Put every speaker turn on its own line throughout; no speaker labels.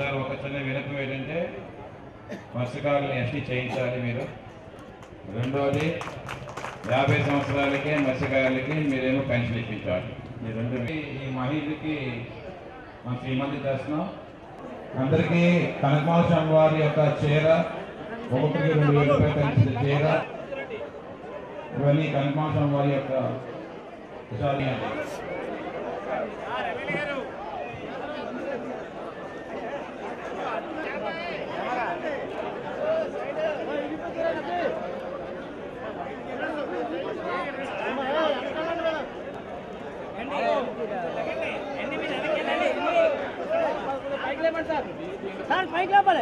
Sir ఒక చిన్న వినపం ఏంటంటే మత్స్యకారులను ఎస్టీ చేయించాలి మీరు రెండోది యాభై సంవత్సరాలకే మత్స్యకారులకి మీరేమో పెన్షన్ ఇప్పించాలి ఈ రెండు ఈ మహిళకి మన శ్రీమంతి దర్శనం అందరికీ కనకమాల స్వామి వారి యొక్క చీర ఒకటికి రెండు వేల రూపాయలు కలిసిన చీర ఇవన్నీ కనకమాల స్వామి వారి యొక్క విషయాలు
సార్ పైకి లేపాలి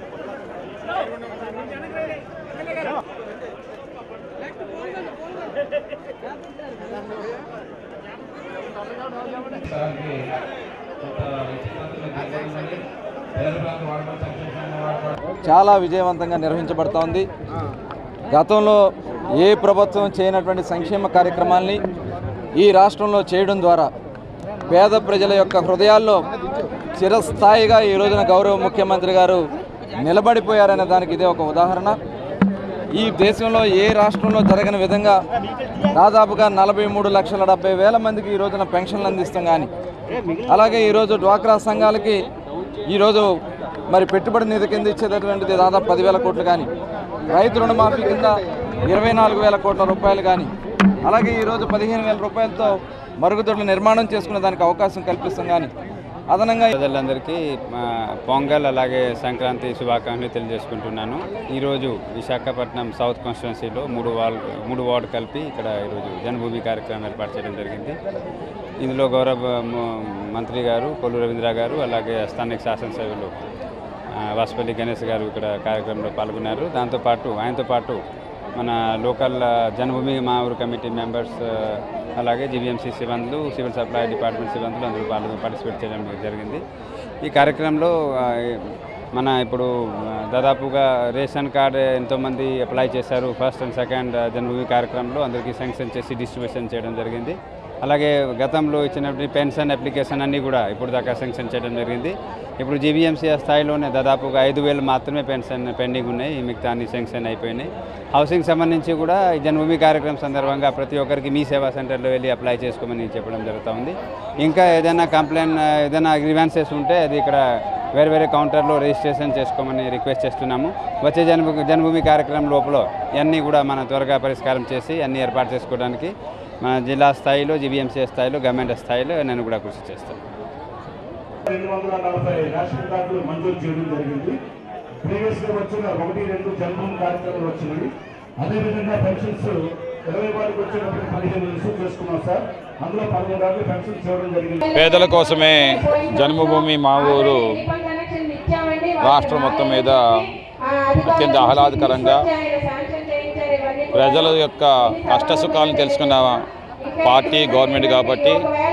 సార్కి కొంత విచిత్రతలు తెలియజేయండి. పేద ప్రాంత వాడపడి సంక్షేమ సంఘం వాడపడి
చాలా విజయవంతంగా నిర్వహించబడుతోంది గతంలో ఏ ప్రభుత్వం చేయనటువంటి సంక్షేమ కార్యక్రమాల్ని ఈ రాష్ట్రంలో చేయడం ద్వారా పేద ప్రజల యొక్క హృదయాల్లో చిరస్థాయిగా ఈ రోజున గౌరవ ముఖ్యమంత్రి గారు నిలబడిపోయారనే దానికి ఇదే ఒక ఉదాహరణ ఈ దేశంలో ఏ రాష్ట్రంలో జరగని విధంగా దాదాపుగా నలభై మూడు లక్షల డెబ్బై వేల మందికి ఈ రోజున పెన్షన్లు అందిస్తాం కానీ అలాగే ఈరోజు డ్వాక్రా సంఘాలకి ఈరోజు మరి పెట్టుబడి నిధి కింద ఇచ్చేటటువంటిది దాదాపు పదివేల కోట్లు కానీ రైతు రుణమాఫీ కింద ఇరవై నాలుగు వేల కోట్ల రూపాయలు కానీ అలాగే ఈరోజు పదిహేను వేల రూపాయలతో మరుగుదొడ్ల నిర్మాణం చేసుకునే దానికి అవకాశం కల్పిస్తాం కానీ అదనంగా
ప్రజలందరికీ మా పొంగల్ అలాగే సంక్రాంతి శుభాకాంక్షలు తెలియజేసుకుంటున్నాను ఈరోజు విశాఖపట్నం సౌత్ కాన్స్టిట్యున్సీలో మూడు వార్డు మూడు వార్డు కలిపి ఇక్కడ ఈరోజు జన్మభూమి కార్యక్రమం ఏర్పాటు చేయడం జరిగింది ఇందులో గౌరవ మ- మంత్రి గారు కొల్లు రవీంద్ర గారు అలాగే స్థానిక శాసనసభ్యులు ఆ, వాసుపల్లి గణేష్ గారు ఇక్కడ కార్యక్రమంలో పాల్గొన్నారు దాంతోపాటు ఆయనతో పాటు మన లోకల్ ఆ, జన్మభూమి మా ఊరు కమిటీ మెంబర్స్ ఆ, అలాగే జీవీఎంసీ సిబ్బందులు సివిల్ సప్లై డిపార్ట్మెంట్ సిబ్బందులు అందరూ పాల్గొని పార్టిసిపేట్ చేయడం జరిగింది ఈ కార్యక్రమంలో ఆ, మన ఇప్పుడు ఆ, దాదాపుగా రేషన్ కార్డ్ ఎంతోమంది అప్లై చేశారు ఫస్ట్ అండ్ సెకండ్ జన్మభూమి కార్యక్రమంలో అందరికీ శాంక్షన్ చేసి డిస్ట్రిబ్యూషన్ చేయడం జరిగింది అలాగే గతంలో ఇచ్చినటువంటి పెన్షన్ అప్లికేషన్ అన్నీ కూడా ఇప్పుడు దాకా శాంక్షన్ చేయడం జరిగింది ఇప్పుడు జీవీఎంసీ స్థాయిలోనే దాదాపుగా ఐదు వేలు మాత్రమే పెన్షన్ పెండింగ్ ఉన్నాయి ఈ మిగతా అన్ని శాంక్షన్ అయిపోయినాయి హౌసింగ్ సంబంధించి కూడా ఈ జన్మభూమి కార్యక్రమం సందర్భంగా ప్రతి ఒక్కరికి మీ సేవా సెంటర్లో వెళ్ళి అప్లై చేసుకోమని చెప్పడం జరుగుతూ ఉంది ఇంకా ఏదైనా కంప్లైంట్ ఏదైనా గ్రీవెన్సెస్ ఉంటే అది ఇక్కడ వేరే వేరే కౌంటర్లో రిజిస్ట్రేషన్ చేసుకోమని రిక్వెస్ట్ చేస్తున్నాము వచ్చే జన్మ జన్మభూమి కార్యక్రమం లోపల ఇవన్నీ కూడా మనం త్వరగా పరిష్కారం చేసి అన్ని ఏర్పాటు చేసుకోవడానికి మన జిల్లా స్థాయిలో జీబీఎంసీ స్థాయిలో గవర్నమెంట్ స్థాయిలో నేను కూడా కృషి చేస్తాను
రెండు వందల నలభై రేషన్ కార్డులు మంజూరు చేయడం జరిగింది ప్రీవియస్ గా వచ్చిన ఒకటి రెండు జన్మభూమి కార్యక్రమాలు వచ్చినాయి అదేవిధంగా పెన్షన్స్ ఇరవై వారికి వచ్చేటప్పుడు పదిహేను రిసీవ్ చేసుకున్నాం సార్ అందులో పదమూడు వారికి పెన్షన్స్ ఇవ్వడం జరిగింది
పేదల కోసమే జన్మభూమి మా ఊరు రాష్ట్రం మొత్తం మీద అత్యంత ఆహ్లాదకరంగా ప్రజల యొక్క కష్ట సుఖాలను తెలుసుకున్న పార్టీ గవర్నమెంట్ కాబట్టి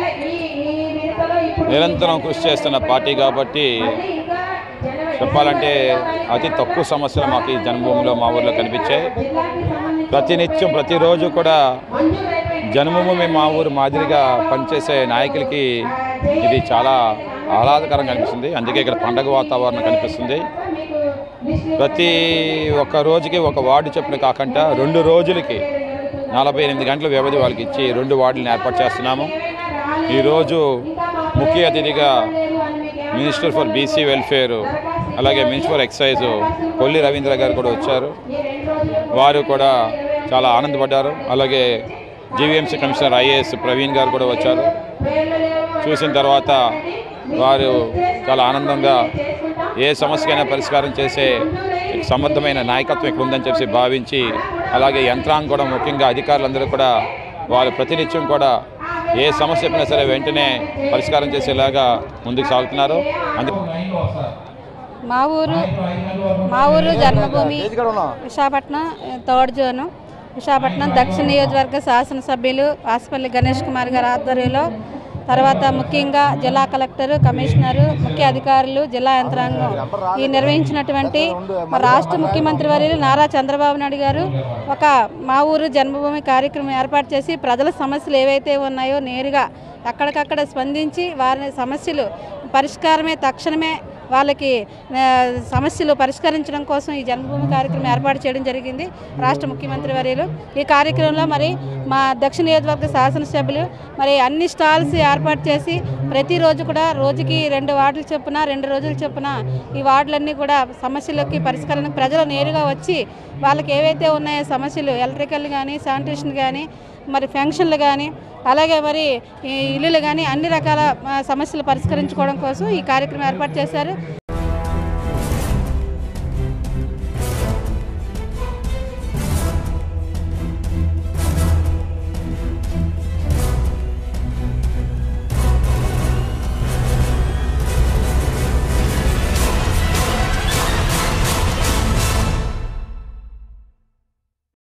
నిరంతరం కృషి చేస్తున్న పార్టీ కాబట్టి చెప్పాలంటే అతి తక్కువ సమస్యలు మాకు ఈ జన్మభూమిలో మా ఊర్లో కనిపించాయి ప్రతినిత్యం ప్రతిరోజు కూడా జన్మభూమి మా ఊరు మాదిరిగా పనిచేసే నాయకులకి ఇది చాలా ఆహ్లాదకరంగా కనిపిస్తుంది అందుకే ఇక్కడ పండగ వాతావరణం కనిపిస్తుంది ప్రతి ఒక్క రోజుకి ఒక వార్డు చొప్పున కాకుండా రెండు రోజులకి నలభై ఎనిమిది గంటల వ్యవధి వాళ్ళకి ఇచ్చి రెండు వార్డులను ఏర్పాటు చేస్తున్నాము ఈరోజు ముఖ్య అతిథిగా మినిస్టర్ ఫర్ బీసీ వెల్ఫేర్ అలాగే minister for excise Kolli Ravindra గారు కూడా వచ్చారు వారు కూడా చాలా ఆనందపడ్డారు అలాగే జీవీఎంసీ కమిషనర్ ఐఏఎస్ ప్రవీణ్ గారు కూడా వచ్చారు చూసిన తర్వాత వారు చాలా ఆనందంగా ఏ సమస్యకైనా పరిష్కారం చేసే సమర్థమైన నాయకత్వం ఇక్కడ ఉందని చెప్పి భావించి అలాగే యంత్రాంగం కూడా ముఖ్యంగా అధికారులందరూ కూడా వారు ప్రతినిత్యం కూడా ఏ సమస్య చెప్పినా సరే వెంటనే పరిష్కారం చేసేలాగా ముందుకు సాగుతున్నారు అందుకే
మా ఊరు మా ఊరు జన్మభూమి విశాఖపట్నం థర్డ్ జోను విశాఖపట్నం దక్షిణ నియోజకవర్గ శాసనసభ్యులు వాసుపల్లి గణేష్ కుమార్ గారి ఆధ్వర్యంలో తర్వాత ముఖ్యంగా జిల్లా కలెక్టర్ కమిషనరు ముఖ్య అధికారులు జిల్లా యంత్రాంగం ఈ నిర్వహించినటువంటి మా రాష్ట్ర ముఖ్యమంత్రి వర్యులు నారా చంద్రబాబు నాయుడు గారు ఒక మా ఊరు జన్మభూమి కార్యక్రమం ఏర్పాటు చేసి ప్రజల సమస్యలు ఏవైతే ఉన్నాయో నేరుగా ఎక్కడికక్కడ స్పందించి వారి సమస్యలు పరిష్కారమే తక్షణమే వాళ్ళకి ఆ, సమస్యలు పరిష్కరించడం కోసం ఈ జన్మభూమి కార్యక్రమం ఏర్పాటు చేయడం జరిగింది రాష్ట్ర ముఖ్యమంత్రి వర్యులు ఈ కార్యక్రమంలో మరి మా దక్షిణ నియోజకవర్గ శాసనసభ్యులు మరి అన్ని స్టాల్స్ ఏర్పాటు చేసి ప్రతిరోజు కూడా రోజుకి రెండు వార్డులు చొప్పున రెండు రోజులు చొప్పున ఈ వార్డులన్నీ కూడా సమస్యలకి పరిష్కరణ ప్రజలు నేరుగా వచ్చి వాళ్ళకి ఏవైతే ఉన్నాయో సమస్యలు ఎలక్ట్రికల్ కానీ శానిటేషన్ కానీ మరి ఫంక్షన్లు కానీ అలాగే మరి ఈ ఇల్లులు కానీ అన్ని రకాల ఆ, సమస్యలు పరిష్కరించుకోవడం కోసం ఈ కార్యక్రమం ఏర్పాటు చేశారు